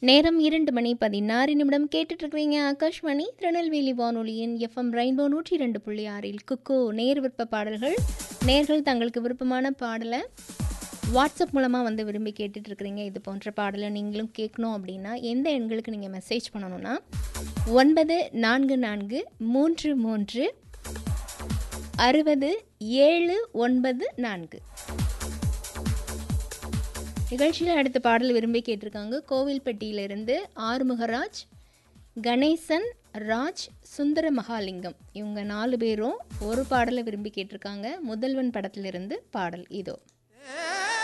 நேரம் இரண்டு மணி பதினாறு நிமிடம் கேட்டுட்டு இருக்கிறீங்க ஆகாஷ்வாணி திருநெல்வேலி வானொலியின் எஃப்எம் ரெயின்போ நூற்றி இரண்டு புள்ளி ஆறில் குக்கோ நேர் விருப்ப பாடல்கள் நேர்கள் தங்களுக்கு விருப்பமான பாடலை வாட்ஸ்அப் மூலமாக வந்து விரும்பி கேட்டுட்டு இருக்கிறீங்க இது போன்ற பாடலை நீங்களும் கேட்கணும் அப்படின்னா எந்த எண்களுக்கு நீங்கள் மெசேஜ் பண்ணணும்னா ஒன்பது நான்கு நான்கு மூன்று மூன்று அறுபது ஏழு ஒன்பது நான்கு நிகழ்ச்சியில் அடுத்த பாடல் விரும்பி கேட்டிருக்காங்க கோவில்பட்டியிலிருந்து ஆறுமுகராஜ் கணேசன் ராஜ் சுந்தர மகாலிங்கம் இவங்க நாலு பேரும் ஒரு பாடலை விரும்பி கேட்டிருக்காங்க முதல்வன் படத்திலிருந்து பாடல் இதோ